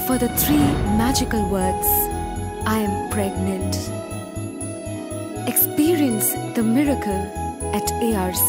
for the three magical words I am pregnant. Experience the miracle at ARC.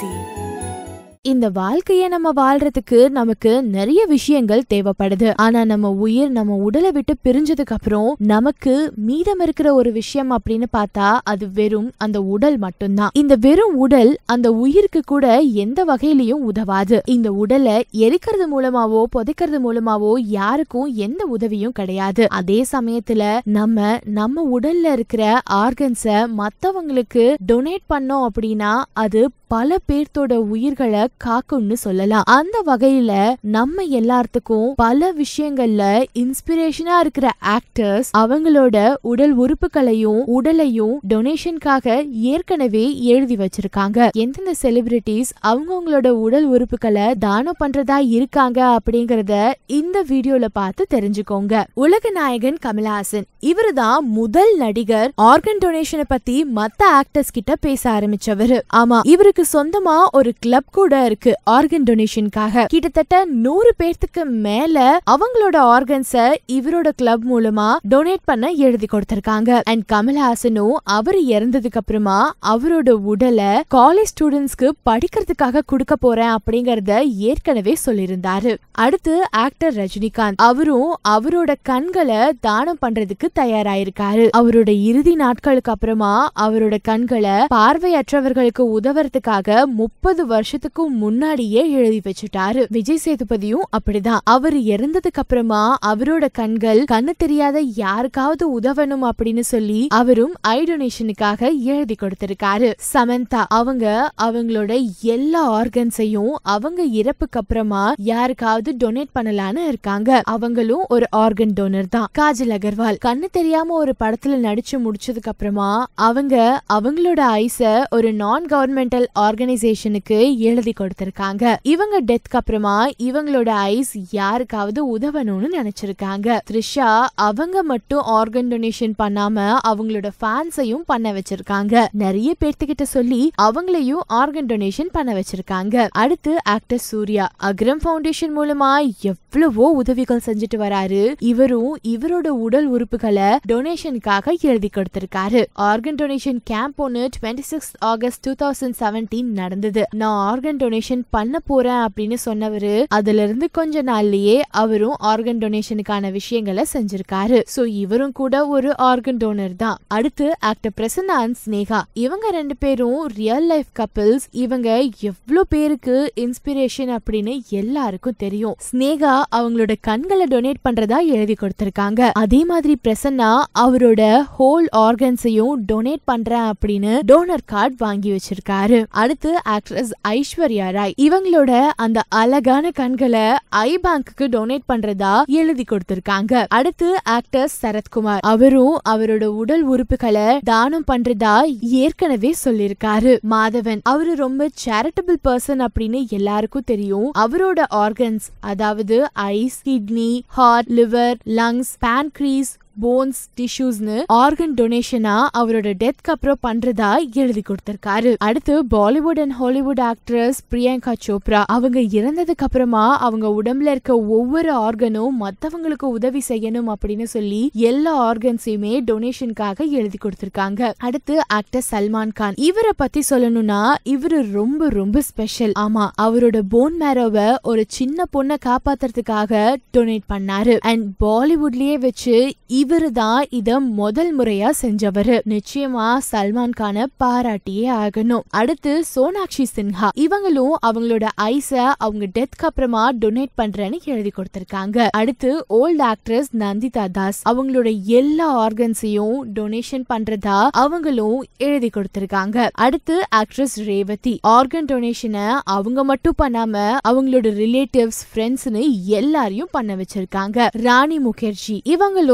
இந்த வாழ்க்கைய நம்ம வாழ்றதுக்கு நமக்கு நிறைய விஷயங்கள் தேவைப்படுது ஆனா நம்ம உயிர் நம்ம உடலை விட்டு பிரிஞ்சதுக்கு அப்புறம் நமக்கு மீதம் இருக்கிற ஒரு விஷயம் அப்படின்னு பார்த்தா அது வெறும் அந்த உடல் மட்டும்தான் இந்த வெறும் உடல் அந்த உயிருக்கு கூட எந்த வகையிலயும் உதவாது இந்த உடலை எரிக்கிறது மூலமாவோ புதைக்கிறது மூலமாவோ யாருக்கும் எந்த உதவியும் கிடையாது அதே சமயத்துல நம்ம நம்ம உடல்ல இருக்கிற ஆர்கன்ஸ மத்தவங்களுக்கு டொனேட் பண்ணோம் அப்படின்னா அது பல பேர்த்தோட உயிர்களை காக்கும்னு சொல்லலாம் அந்த வகையில நம்ம எல்லாத்துக்கும் பல விஷயங்கள்ல இன்ஸ்பிரேஷனா இருக்கிற ஆக்டர்ஸ் அவங்களோட உடல் உறுப்புகளையும் உடலையும் டொனேஷனுக்காக ஏற்கனவே எழுதி வச்சிருக்காங்க எந்தெந்த செலிபிரிட்டிஸ் அவங்கவங்களோட உடல் உறுப்புகளை தானம் பண்றதா இருக்காங்க அப்படிங்கறத இந்த வீடியோல பார்த்து தெரிஞ்சுக்கோங்க உலக நாயகன் கமலஹாசன் இவருதான் முதல் நடிகர் ஆர்கன் டொனேஷனை பத்தி மத்த ஆக்டர்ஸ் கிட்ட பேச ஆரம்பிச்சவரு ஆமா இவருக்கு சொந்தமா ஒரு கிளப் கூட இருக்கு ஆர்கன் டொனேஷனுக்காக கிட்டத்தட்ட நூறு பேர்த்துக்கு மேல அவங்களோட ஆர்கன்ஸ இவரோட கிளப் மூலமா டொனேட் பண்ண எழுதி கொடுத்திருக்காங்க அண்ட் கமல்ஹாசனும் அவர் இறந்ததுக்கு அப்புறமா அவரோட உடலை காலேஜ் ஸ்டூடெண்ட்ஸ்க்கு படிக்கிறதுக்காக கொடுக்க போறேன் அப்படிங்கறத ஏற்கனவே சொல்லியிருந்தாரு அடுத்து ஆக்டர் ரஜினிகாந்த் அவரும் அவரோட கண்களை தானம் பண்றதுக்கு தயாராயிருக்காரு அவரோட இறுதி நாட்களுக்கு அப்புறமா அவரோட கண்களை பார்வையற்றவர்களுக்கு உதவுறதுக்காக முப்பது வருஷத்துக்கு முன்னாடியே எழுதி வச்சுட்டாரு விஜய் சேதுபதியும் அப்படிதான் அவர் இறந்ததுக்கு அப்புறமா அவரோட கண்கள் கண்ணு தெரியாத யாருக்காவது உதவணும் அப்படின்னு சொல்லி அவரும் ஐ டொனேஷனுக்காக எழுதி கொடுத்திருக்காரு சமந்தா அவங்க அவங்களோட எல்லா ஆர்கன்ஸையும் அவங்க இறப்புக்கு அப்புறமா யாருக்காவது டொனேட் பண்ணலான்னு இருக்காங்க அவங்களும் ஒரு ஆர்கன் டோனர் தான் காஜல் அகர்வால் கண்ணு தெரியாம ஒரு படத்துல நடிச்சு முடிச்சதுக்கு அப்புறமா அவங்க அவங்களோட ஐஸ ஒரு நான் கவர்மெண்டல் ஆர்கனைசேஷனுக்கு எழுதி கொடுத்திருக்காங்க இவங்க டெத்க்கு அப்புறமா இவங்களோட ஐஸ் யாருக்காவது உதவணும்னு நினைச்சிருக்காங்க த்ரிஷா அவங்க மட்டும் ஆர்கன் டொனேஷன் பண்ணாம அவங்களோட ஃபேன்ஸையும் பண்ண வச்சிருக்காங்க நிறைய பேர்த்துக்கிட்ட சொல்லி அவங்களையும் ஆர்கன் டொனேஷன் பண்ண வச்சிருக்காங்க அடுத்து ஆக்டர் சூர்யா அக்ரம் ஃபவுண்டேஷன் மூலமா எவ்வளவோ உதவிகள் செஞ்சுட்டு வராரு இவரும் இவரோட உடல் உறுப்புகளை டொனேஷனுக்காக எழுதி கொடுத்திருக்காரு ஆர்கன் டொனேஷன் கேம்ப் ஒன்னு twenty six August two thousand seventeen நடந்தது நான் ஆர்கன் டொனேஷன் பண்ண போறேன் அப்படின்னு சொன்னவரு அதுல இருந்து கொஞ்ச நாள்லயே அவரும் ஆர்கன் டொனேஷனுக்கான விஷயங்களை செஞ்சிருக்காரு சோ இவரும் கூட ஒரு ஆர்கன் டோனர் தான் அடுத்து ஆக்டர் பிரசன்னா அண்ட் ஸ்னேகா இவங்க ரெண்டு பேரும் ரியல் லைஃப் கப்பிள்ஸ் இவங்க எவ்வளவு பேருக்கு இன்ஸ்பிரேஷன் அப்படின்னு எல்லாருக்கும் தெரியும் ஸ்னேகா அவங்களோட கண்களை டொனேட் பண்றதா எழுதி கொடுத்திருக்காங்க அதே மாதிரி பிரசன்னா அவரோட ஹோல் ஆர்கன்ஸையும் டொனேட் பண்றேன் அப்படின்னு டோனர் கார்டு வாங்கி வச்சிருக்காரு அடுத்து ஆக்ட்ரஸ் ஐஸ்வர்யா ராய் இவங்களோட அந்த அழகான கண்களை ஐ பேங்க்கு டொனேட் பண்றதா எழுதி கொடுத்திருக்காங்க அடுத்து ஆக்டர் சரத்குமார் அவரும் அவரோட உடல் உறுப்புகளை தானம் பண்றதா ஏற்கனவே சொல்லிருக்காரு மாதவன் அவரு ரொம்ப சேரிட்டபிள் பர்சன் அப்படின்னு எல்லாருக்கும் தெரியும் அவரோட ஆர்கன்ஸ் அதாவது eyes kidney heart liver lungs pancreas bones டிஷ்யூஸ்னு ஆர்கன் டொனேஷனா அவரோட டெத்க்கு அப்புறம் பண்றதா எழுதி கொடுத்திருக்காரு அடுத்து Bollywood and Hollywood actress Priyanka Chopra அவங்க இறந்ததுக்கு அப்புறமா அவங்க உடம்புல இருக்க ஒவ்வொரு ஆர்கனும் மத்தவங்களுக்கு உதவி செய்யணும் அப்படின்னு சொல்லி எல்லா ஆர்கன்ஸையுமே டொனேஷனுக்காக எழுதி கொடுத்திருக்காங்க அடுத்து ஆக்டர் சல்மான் கான் இவரை பத்தி சொல்லணும்னா இவரு ரொம்ப ரொம்ப ஸ்பெஷல் ஆமா அவரோட போன் மேரோவை ஒரு சின்ன பொண்ணை காப்பாத்துறதுக்காக டொனேட் பண்ணாரு அண்ட் பாலிவுட்லயே வச்சு இவரு தான் இத முதல் முறையா செஞ்சவரு நிச்சயமா சல்மான் கான பாராட்டியே ஆகணும் அடுத்து சோனாக்ஷி சின்ஹா இவங்களும் அவங்களோட ஐஸ அவங்க டெத்க்கு அப்புறமா டொனேட் பண்றேன்னு எழுதி கொடுத்திருக்காங்க அடுத்து ஓல்ட் ஆக்ட்ரஸ் நந்திதா தாஸ் அவங்களோட எல்லா ஆர்கன்ஸையும் டொனேஷன் பண்றதா அவங்களும் எழுதி கொடுத்திருக்காங்க அடுத்து ஆக்ட்ரஸ் ரேவதி ஆர்கன் டொனேஷனை அவங்க மட்டும் பண்ணாம அவங்களோட ரிலேட்டிவ்ஸ் ஃப்ரெண்ட்ஸ்னு எல்லாரையும் பண்ண வச்சிருக்காங்க ராணி முகர்ஜி இவங்களும் ஒரு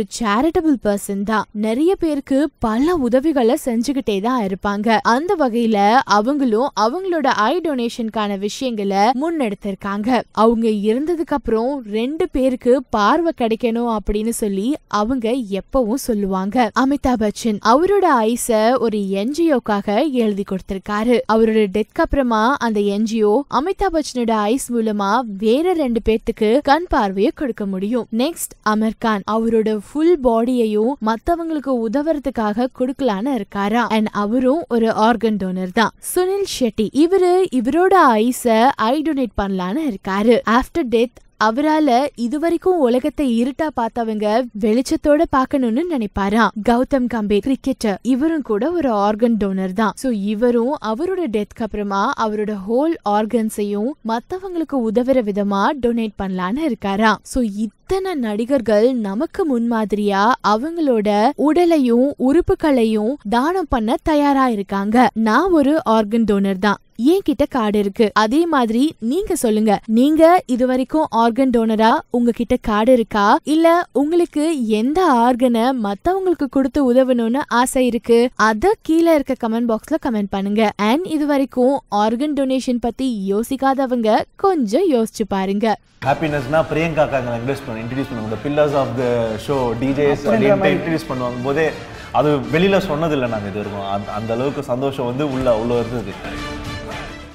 சேரிட்டபிள் பர்சன் தான் நிறைய பேருக்கு பல உதவிகளை செஞ்சுக்கிட்டே தான் இருப்பாங்க அந்த வகையில அவங்களும் அவங்களோட ஐ டொனேஷனுக்கான விஷயங்களை முன்னெடுத்திருக்காங்க அவங்க இருந்ததுக்கு அப்புறம் ரெண்டு பேருக்கு பார்வை கிடைக்கணும் அப்படின்னு சொல்லி அவங்க எப்பவும் சொல்லுவாங்க அமிதாப் பச்சன் அவரோட ஐஸ ஒரு என்ஜிஓக்காக எழுதி கொடுத்திருக்காரு அவரோட டெத்க்கு அப்புறமா அந்த என்ஜிஓ அமிதாப் பச்சனோட ஐஸ் மூலமா வேற ரெண்டு பேர்த்துக்கு கண் பார்வையை கொடுக்க முடியும் நெக்ஸ்ட் அமர் கான் அவரோட ஃபுல் பாடியையும் மத்தவங்களுக்கு உதவுறதுக்காக கொடுக்கலான்னு இருக்காரா அண்ட் அவரும் ஒரு ஆர்கன் டோனர் தான் சுனில் ஷெட்டி இவரு இவரோட ஐஸ ஐ டொனேட் பண்ணலான்னு இருக்காரு ஆஃப்டர் டெத் அவரால இதுவரைக்கும் உலகத்தை இருட்டா பார்த்தவங்க வெளிச்சத்தோட பார்க்கணும்னு நினைப்பாராம் கௌதம் கம்பீர் கிரிக்கெட்டர் இவரும் கூட ஒரு ஆர்கன் டோனர் தான் சோ இவரும் அவரோட டெத்க்கு அப்புறமா அவரோட ஹோல் ஆர்கன்ஸையும் மத்தவங்களுக்கு உதவுற விதமா டொனேட் பண்ணலான்னு இருக்காராம் சோ இத்தனை நடிகர்கள் நமக்கு முன்மாதிரியா அவங்களோட உடலையும் உறுப்புகளையும் தானம் பண்ண தயாரா இருக்காங்க நான் ஒரு ஆர்கன் டோனர் தான் என்கிட்ட கார்டு இருக்கு அதே மாதிரி நீங்க சொல்லுங்க நீங்க இது வரைக்கும் ஆர்கன் டோனரா உங்ககிட்ட கார்டு இருக்கா இல்ல உங்களுக்கு எந்த ஆர்கனை மத்தவங்களுக்கு கொடுத்து உதவணும்னு ஆசை இருக்கு அத கீழே இருக்க கமெண்ட் பாக்ஸ்ல கமெண்ட் பண்ணுங்க அண்ட் இது வரைக்கும் ஆர்கன் டொனேஷன் பத்தி யோசிக்காதவங்க கொஞ்சம் யோசிச்சு பாருங்க ஹாப்பினஸ்னா பிரியங்காக்கா எங்களை இன்ட்ரடியூஸ் பண்ண இன்ட்ரடியூஸ் பண்ணுவாங்க pillars of the show DJs அப்படின்ட்டு இன்ட்ரடியூஸ் பண்ணுவாங்க போதே அது வெளியில சொன்னதில்லை நாங்கள் இது வரைக்கும் அந்த- அந்த அளவுக்கு சந்தோஷம் வந்து உள்ள அவ்வளோ இருந்தது